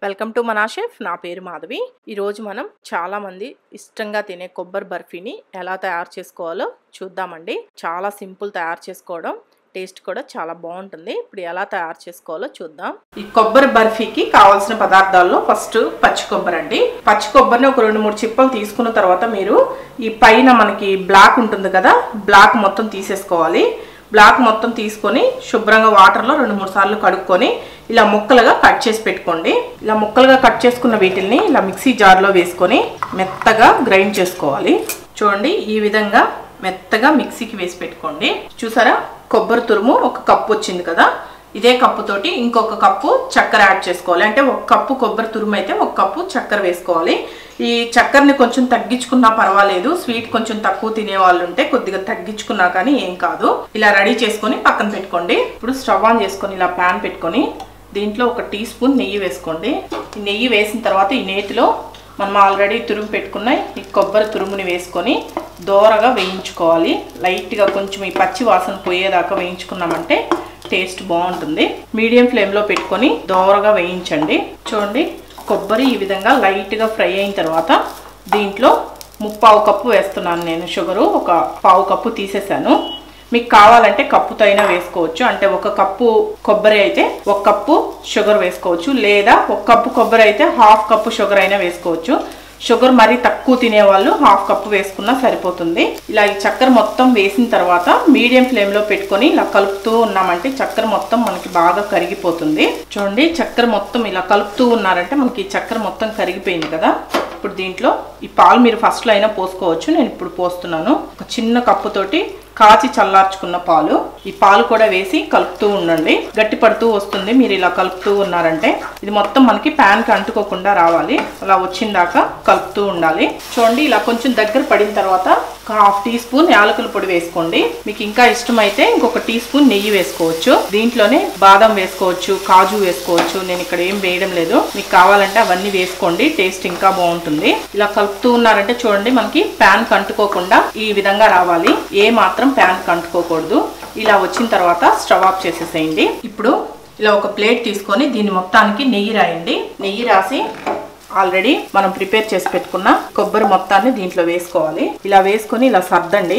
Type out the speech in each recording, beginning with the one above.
welcome to మనా chef నా పేరు మాధవి ఈరోజు మనం చాలామంది ఇష్టంగా తినే కొబ్బరి బర్ఫీని ఎలా తయారు చేసుకోవాలో చూద్దామండి చాలా సింపుల్ తయారు చేసుకోవడం టేస్ట్ కూడా చాలా బాగుంటుంది ఇప్పుడు ఎలా తయారు చేసుకోవాలో చూద్దాం ఈ కొబ్బరి బర్ఫీకి కావాల్సిన పదార్థాల్లో ఫస్ట్ పచ్చి కొబ్బరి అండి పచ్చి కొబ్బరిని ఒక రెండు మూడు చిప్పలు తీసుకున్న తర్వాత మీరు ఈ పైన మనకి బ్లాక్ ఉంటుంది కదా బ్లాక్ మొత్తం తీసేసుకోవాలి బ్లాక్ మొత్తం తీసుకొని శుభ్రంగా వాటర్లో రెండు మూడు సార్లు కడుక్కొని ఇలా ముక్కలుగా కట్ చేసి పెట్టుకోండి ఇలా ముక్కలుగా కట్ చేసుకున్న వీటిల్ని ఇలా మిక్సీ జార్లో వేసుకొని మెత్తగా గ్రైండ్ చేసుకోవాలి చూడండి ఈ విధంగా మెత్తగా మిక్సీకి వేసి పెట్టుకోండి చూసారా కొబ్బరి తురుము ఒక కప్పు వచ్చింది కదా ఇదే కప్పుతోటి ఇంకొక కప్పు చక్కెర యాడ్ చేసుకోవాలి అంటే ఒక కప్పు కొబ్బరి తురుము అయితే ఒక కప్పు చక్కెర వేసుకోవాలి ఈ చక్కెరని కొంచెం తగ్గించుకున్నా పర్వాలేదు స్వీట్ కొంచెం తక్కువ తినే వాళ్ళు ఉంటే కొద్దిగా తగ్గించుకున్నా కానీ ఏం కాదు ఇలా రెడీ చేసుకొని పక్కన పెట్టుకోండి ఇప్పుడు స్టవ్ ఆన్ చేసుకొని ఇలా ప్యాన్ పెట్టుకొని దీంట్లో ఒక టీ స్పూన్ నెయ్యి వేసుకోండి ఈ నెయ్యి వేసిన తర్వాత ఈ నేతిలో మనం ఆల్రెడీ తురుము పెట్టుకున్న ఈ కొబ్బరి తురుముని వేసుకొని దోరగా వేయించుకోవాలి లైట్గా కొంచెం ఈ పచ్చి వాసన పోయేదాకా వేయించుకున్నామంటే టేస్ట్ బాగుంటుంది మీడియం ఫ్లేమ్లో పెట్టుకొని దోరగా వేయించండి చూడండి కొబ్బరి ఈ విధంగా లైట్గా ఫ్రై అయిన తర్వాత దీంట్లో ముప్పావు కప్పు వేస్తున్నాను నేను షుగరు ఒక పావు కప్పు తీసేసాను మీకు కావాలంటే కప్పుతో అయినా వేసుకోవచ్చు అంటే ఒక కప్పు కొబ్బరి అయితే ఒక కప్పు షుగర్ వేసుకోవచ్చు లేదా ఒక కప్పు కొబ్బరి అయితే హాఫ్ కప్పు షుగర్ అయినా వేసుకోవచ్చు షుగర్ మరీ తక్కువ తినేవాళ్ళు హాఫ్ కప్పు వేసుకున్నా సరిపోతుంది ఇలా ఈ చక్కెర మొత్తం వేసిన తర్వాత మీడియం ఫ్లేమ్లో పెట్టుకొని ఇలా కలుపుతూ ఉన్నామంటే చక్కెర మొత్తం మనకి బాగా కరిగిపోతుంది చూడండి చక్కెర మొత్తం ఇలా కలుపుతూ ఉన్నారంటే మనకి చక్కెర మొత్తం కరిగిపోయింది కదా ఇప్పుడు దీంట్లో ఈ పాలు మీరు ఫస్ట్లో అయినా పోసుకోవచ్చు నేను ఇప్పుడు పోస్తున్నాను ఒక చిన్న కప్పుతోటి కాచి చల్లార్చుకున్న పాలు ఈ పాలు కూడా వేసి కలుపుతూ ఉండండి గట్టి పడుతూ వస్తుంది మీరు ఇలా కలుపుతూ ఉన్నారంటే ఇది మొత్తం మనకి ప్యాన్కి అంటుకోకుండా రావాలి అలా వచ్చిందాక కలుపుతూ ఉండాలి చూడండి ఇలా కొంచెం దగ్గర పడిన తర్వాత ఒక హాఫ్ టీ స్పూన్ యాలకుల పొడి వేసుకోండి మీకు ఇంకా ఇష్టమైతే ఇంకొక టీ స్పూన్ నెయ్యి వేసుకోవచ్చు దీంట్లోనే బాదం వేసుకోవచ్చు కాజు వేసుకోవచ్చు నేను ఇక్కడ ఏం వేయడం లేదు మీకు కావాలంటే అవన్నీ వేసుకోండి టేస్ట్ ఇంకా బాగుంటుంది ఇలా కలుపుతూ ఉన్నారంటే చూడండి మనకి ప్యాన్ కంటుకోకుండా ఈ విధంగా రావాలి ఏ మాత్రం ప్యాన్ కంటుకోకూడదు ఇలా వచ్చిన తర్వాత స్టవ్ ఆఫ్ చేసేసేయండి ఇప్పుడు ఇలా ఒక ప్లేట్ తీసుకొని దీన్ని మొత్తానికి నెయ్యి రాయండి నెయ్యి రాసి ఆల్రెడీ మనం ప్రిపేర్ చేసి పెట్టుకున్న కొబ్బరి మొత్తాన్ని దీంట్లో వేసుకోవాలి ఇలా వేసుకొని ఇలా సర్దండి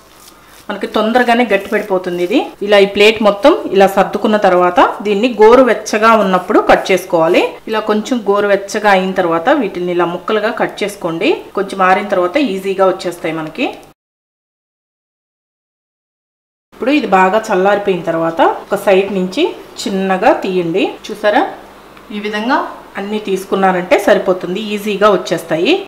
మనకి తొందరగానే గట్టి పడిపోతుంది ఇది ఇలా ఈ ప్లేట్ మొత్తం ఇలా సర్దుకున్న తర్వాత దీన్ని గోరువెచ్చగా ఉన్నప్పుడు కట్ చేసుకోవాలి ఇలా కొంచెం గోరువెచ్చగా అయిన తర్వాత వీటిని ఇలా ముక్కలుగా కట్ చేసుకోండి కొంచెం ఆరిన తర్వాత ఈజీగా వచ్చేస్తాయి మనకి ఇప్పుడు ఇది బాగా చల్లారిపోయిన తర్వాత ఒక సైడ్ నుంచి చిన్నగా తీయండి చూసారా ఈ విధంగా అన్నీ తీసుకున్నారంటే సరిపోతుంది ఈజీగా వచ్చేస్తాయి